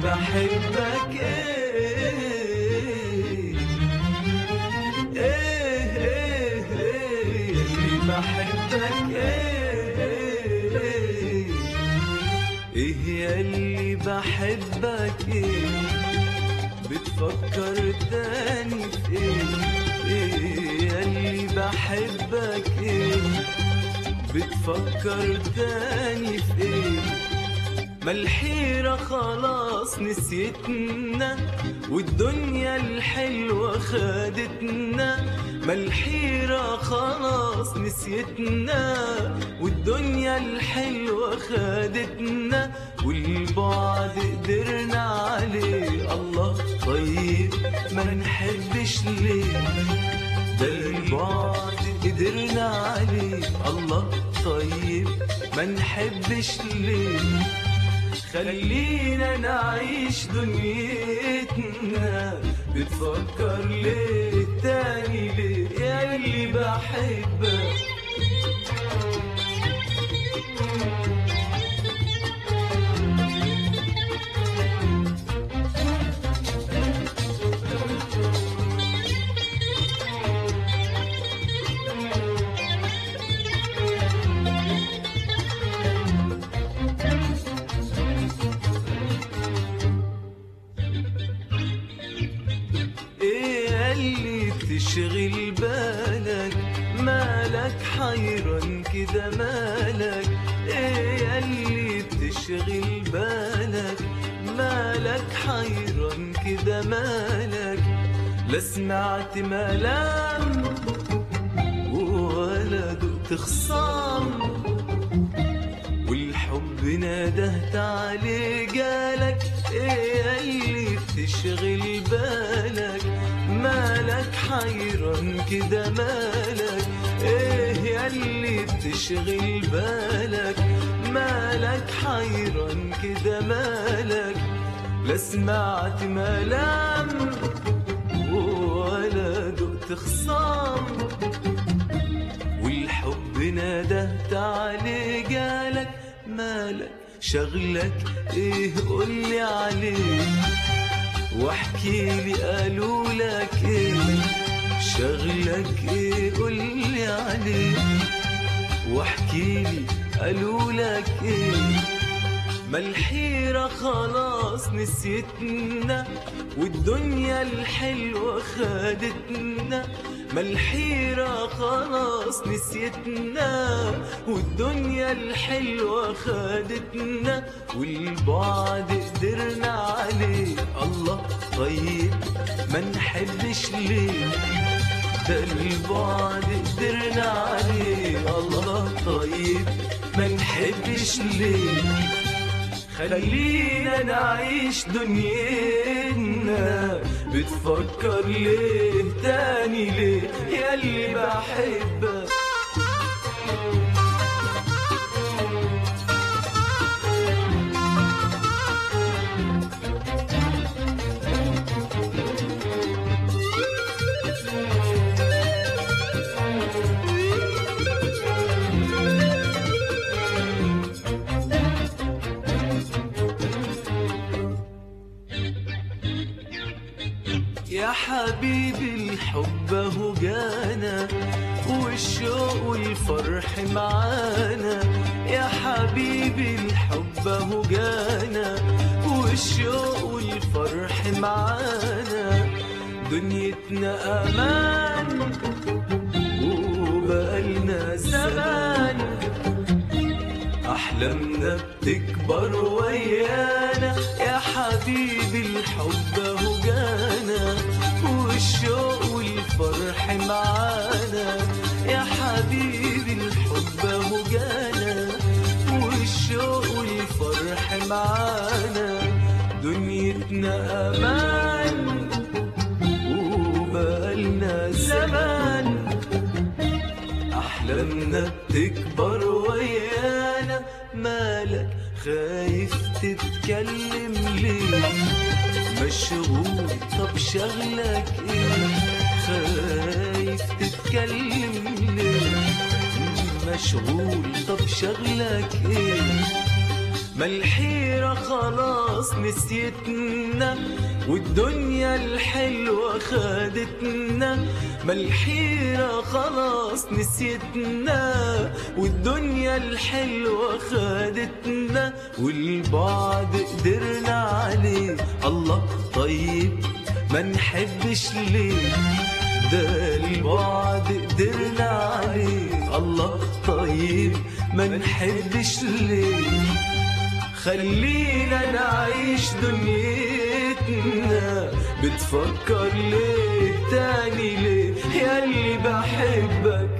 بحبك ايه ايه ايه ايه اللي بحبك ايه ايه يا اللي بحبك ايه بتفكر تاني في ايه ايه يا اللي بحبك ايه بتفكر تاني في ايه ما الحيرة خلاص نسيتنا والدنيا الحلوة خدتنا ما الحيرة خلاص نسيتنا والدنيا الحلوة خدتنا والبعد قدرنا عليه الله طيب ما نحبش ليه ده البعد قدرنا عليه الله طيب ما نحبش ليه خلينا نعيش دنيتنا بتفكر ليه تاني ليه يا اللي بحبك ايه اللي تشغل بالك مالك حيران كده مالك ايه اللي بتشغل بالك مالك حيران كده مالك لا سمعت ملام ولا دقت خصام والحب ندهت عليه جالك ايه اللي بتشغل بالك مالك حيران كده مالك ايه ياللي بتشغل بالك مالك حيران كده مالك لا سمعت ملام ولا دقت خصام والحب ندهت عليه جالك مالك شغلك ايه قولي عليه واحكي لي قالوا لك ايه شغلك ايه قولي عليه واحكي لي قالوا لك ايه ما الحيرة خلاص نسيتنا والدنيا الحلوة خدتنا ما الحيرة خلاص نسيتنا والدنيا الحلوة خدتنا والبعد قدرنا عليه الله طيب ما نحبش ليه ده البعد قدرنا عليه الله طيب ما نحبش ليه خلينا نعيش دنيتنا بتفكر ليه تاني ليه ياللي بحبك يا حبيبي الحب اهو جانا والشوق والفرح معانا يا حبيبي الحب اهو جانا والشوق والفرح معانا دنيتنا امان وبقالنا زمان أحلامنا بتكبر ويانا يا حبيبي الحب اهو جانا والشوق والفرح معانا يا حبيبي الحب اهو جانا والشوق والفرح معانا دنيتنا أمان وبقالنا زمان أحلامنا بتكبر ويانا مالك خايف تتكلم ليه مشغول طب شغلك ايه خايف تتكلم ليه مشغول طب شغلك ايه ما الحيرة خلاص نسيتنا والدنيا الحلوة خدتنا ما الحيرة خلاص نسيتنا والدنيا الحلوة خدتنا والبعد قدرنا عليه الله طيب ما نحبش ليه ده البعد قدرنا عليه الله طيب ما نحبش ليه خلينا نعيش دنيتنا بتفكر ليه تاني ليه ياللي بحبك